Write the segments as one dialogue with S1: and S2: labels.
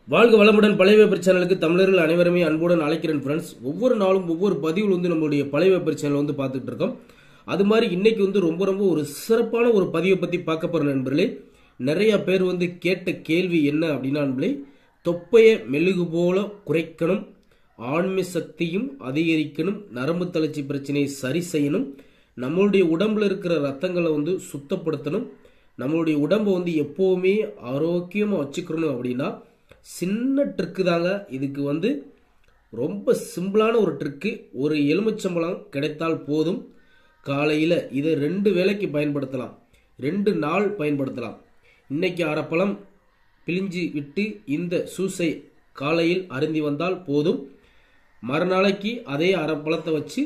S1: வாழ்க வளமுடன் பழைய பேப்பர் சேனலுக்கு தமிழர்கள் அனைவருமே அன்புடன் அழைக்கிறேன் ஃப்ரெண்ட்ஸ் ஒவ்வொரு நாளும் ஒவ்வொரு பதிவில் வந்து நம்மளுடைய பழைய பேப்பர் சேனல் வந்து பார்த்துட்டு இருக்கோம் அது மாதிரி இன்னைக்கு வந்து ரொம்ப ரொம்ப ஒரு சிறப்பான ஒரு பதிவை பற்றி பார்க்க போகிற நண்பர்களே நிறைய பேர் வந்து கேட்ட கேள்வி என்ன அப்படின்னா நண்பர்களே தொப்பையை மெழுகு போல குறைக்கணும் ஆண்மை சக்தியும் அதிகரிக்கணும் நரம்பு தளர்ச்சி பிரச்சனையை சரி செய்யணும் நம்மளுடைய உடம்புல இருக்கிற ரத்தங்களை வந்து சுத்தப்படுத்தணும் நம்மளுடைய உடம்பை வந்து எப்போவுமே ஆரோக்கியமாக வச்சுக்கணும் அப்படின்னா சின்ன ட்ரிக்கு தாங்க இதுக்கு வந்து ரொம்ப சிம்பிளான ஒரு ட்ரிக்கு ஒரு எலுமிச்சம்பழம் கிடைத்தால் போதும் காலையில் இதை ரெண்டு வேளைக்கு பயன்படுத்தலாம் ரெண்டு நாள் பயன்படுத்தலாம் இன்னைக்கு அரை பழம் பிழிஞ்சு விட்டு இந்த சூஸை காலையில் அருந்தி வந்தால் போதும் மறுநாளைக்கு அதே அரை பழத்தை வச்சு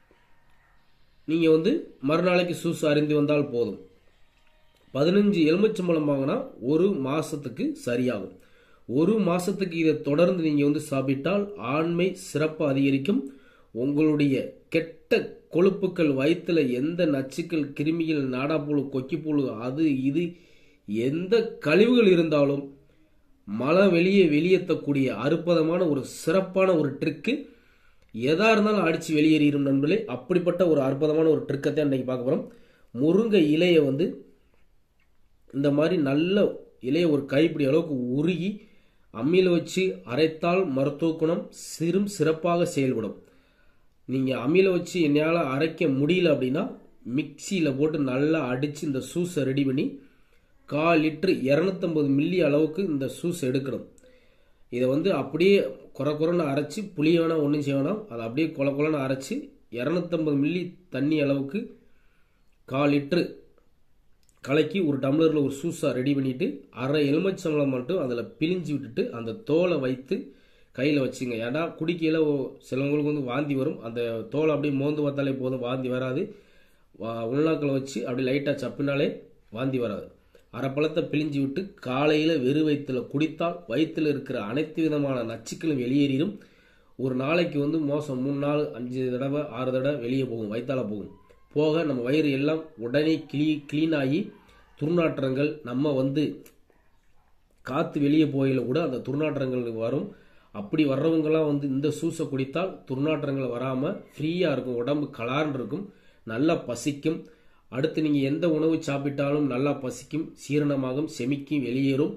S1: நீங்கள் வந்து மறுநாளைக்கு சூஸ் அருந்தி வந்தால் போதும் பதினஞ்சு எலுமிச்சம்பழம் வாங்கினா ஒரு மாசத்துக்கு சரியாகும் ஒரு மாசத்துக்கு இதை தொடர்ந்து நீங்க வந்து சாப்பிட்டால் ஆண்மை சிறப்பு அதிகரிக்கும் உங்களுடைய கெட்ட கொழுப்புக்கள் வயிற்றுல எந்த நச்சுக்கள் கிருமிகள் நாடாப்புழு கொக்கிப்புழு அது இது எந்த கழிவுகள் இருந்தாலும் மழை வெளியே வெளியேற்றக்கூடிய அற்புதமான ஒரு சிறப்பான ஒரு ட்ரிக்கு எதா இருந்தாலும் அடிச்சு வெளியேறிடும் நண்பர்களே அப்படிப்பட்ட ஒரு அற்புதமான ஒரு ட்ரிக்கை தான் இன்னைக்கு பார்க்க போறோம் முருங்கை இலையை வந்து இந்த மாதிரி நல்ல இலையை ஒரு கைப்பிடி அளவுக்கு உருகி அம்மியில் வச்சு அரைத்தால் மருத்துவ குணம் சிறும் சிறப்பாக செயல்படும் நீங்கள் அம்மியில் வச்சு என்னால் அரைக்க முடியல அப்படின்னா மிக்சியில் போட்டு நல்லா அடித்து இந்த சூஸை ரெடி பண்ணி கால் லிட்டரு இரநூத்தம்பது மில்லி அளவுக்கு இந்த சூஸ் எடுக்கணும் இதை வந்து அப்படியே குறை குறைன்னு அரைச்சி புளி வேணாம் ஒன்றும் செய்ய வேணாம் அதை அப்படியே கொல கொலன்னு அரைச்சி இரநூத்தம்பது மில்லி தண்ணி அளவுக்கு கால் லிட்ரு கலக்கி ஒரு டம்ளரில் ஒரு சூஸாக ரெடி பண்ணிவிட்டு அரை எலுமிச்சம்பழம் மட்டும் அதில் பிழிஞ்சு விட்டுட்டு அந்த தோலை வைத்து கையில் வச்சுங்க ஏன்னா குடிக்கையில் சிலவங்களுக்கு வந்து வாந்தி வரும் அந்த தோலை அப்படியே மோந்து பார்த்தாலே போதும் வாந்தி வராது உள்நாக்கில் வச்சு அப்படி லைட்டாக சப்பினாலே வாந்தி வராது அரை பழத்தை பிழிஞ்சு விட்டு காலையில் வெறு வயிற்றுல குடித்தால் வயிற்றில் இருக்கிற அனைத்து விதமான நச்சுக்களும் வெளியேறிடும் ஒரு நாளைக்கு வந்து மோசம் மூணு நாள் அஞ்சு தடவை ஆறு தடவை வெளியே போகும் வயிற்றால போகும் போக நம்ம வயிறு எல்லாம் உடனே கிளீ க்ளீன் ஆகி துர்நாற்றங்கள் நம்ம வந்து காற்று வெளியே போயில கூட அந்த துர்நாற்றங்கள் வரும் அப்படி வர்றவங்கலாம் வந்து இந்த சூஸை குடித்தால் துர்நாற்றங்கள் வராமல் ஃப்ரீயாக இருக்கும் உடம்பு கலார்னு இருக்கும் நல்லா பசிக்கும் அடுத்து நீங்கள் எந்த உணவு சாப்பிட்டாலும் நல்லா பசிக்கும் சீரணமாகும் செமிக்கும் வெளியேறும்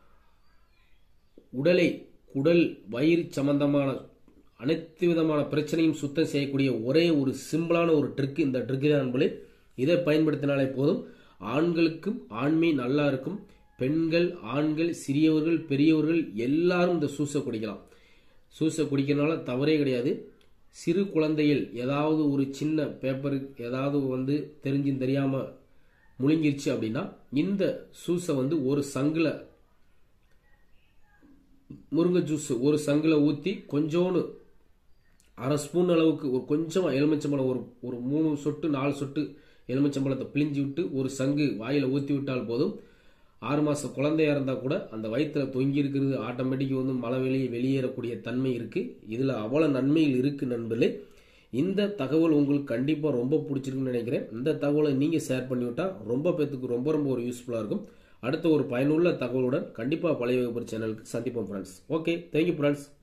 S1: உடலை குடல் வயிறு சம்பந்தமான அனைத்து விதமான பிரச்சனையும் சுத்தம் செய்யக்கூடிய ஒரே ஒரு சிம்பிளான ஒரு ட்ரிக் இந்த ட்ரிக் தான் நண்பர்களே இதை பயன்படுத்தினாலே போதும் ஆண்களுக்கும் ஆண்மை நல்லா இருக்கும் பெண்கள் ஆண்கள் சிறியவர்கள் பெரியவர்கள் எல்லாரும் இந்த சூஸை குடிக்கலாம் சூஸை குடிக்கிறதுனால தவறே கிடையாது சிறு குழந்தைகள் ஏதாவது ஒரு சின்ன பேப்பரு ஏதாவது வந்து தெரிஞ்சும் தெரியாமல் முழுங்கிருச்சு அப்படின்னா இந்த சூஸை வந்து ஒரு சங்கில் முருங்கை ஜூஸ் ஒரு சங்கில் ஊற்றி கொஞ்சோண்டு அரை ஸ்பூன் அளவுக்கு ஒரு கொஞ்சமாக எலுமிச்சம்பழம் ஒரு ஒரு மூணு சொட்டு நாலு சொட்டு எலுமிச்சம்பழத்தை பிழிஞ்சு விட்டு ஒரு சங்கு வாயில் ஊற்றி விட்டால் போதும் ஆறு மாத குழந்தையா இருந்தால் கூட அந்த வயிற்றில் தொங்கி இருக்கிறது ஆட்டோமேட்டிக் வந்து மழை வெளியே வெளியேறக்கூடிய தன்மை இருக்குது இதில் அவ்வளோ நன்மைகள் இருக்குது நண்பர்களே இந்த தகவல் உங்களுக்கு கண்டிப்பாக ரொம்ப பிடிச்சிருக்குன்னு நினைக்கிறேன் இந்த தகவலை நீங்கள் ஷேர் பண்ணிவிட்டால் ரொம்ப பேத்துக்கு ரொம்ப ரொம்ப ஒரு யூஸ்ஃபுல்லாக இருக்கும் அடுத்த ஒரு பயனுள்ள தகவலுடன் கண்டிப்பாக பழைய வகுப்பு சேனலுக்கு சந்திப்போம் ஃப்ரெண்ட்ஸ் ஓகே தேங்க்யூ ஃப்ரெண்ட்ஸ்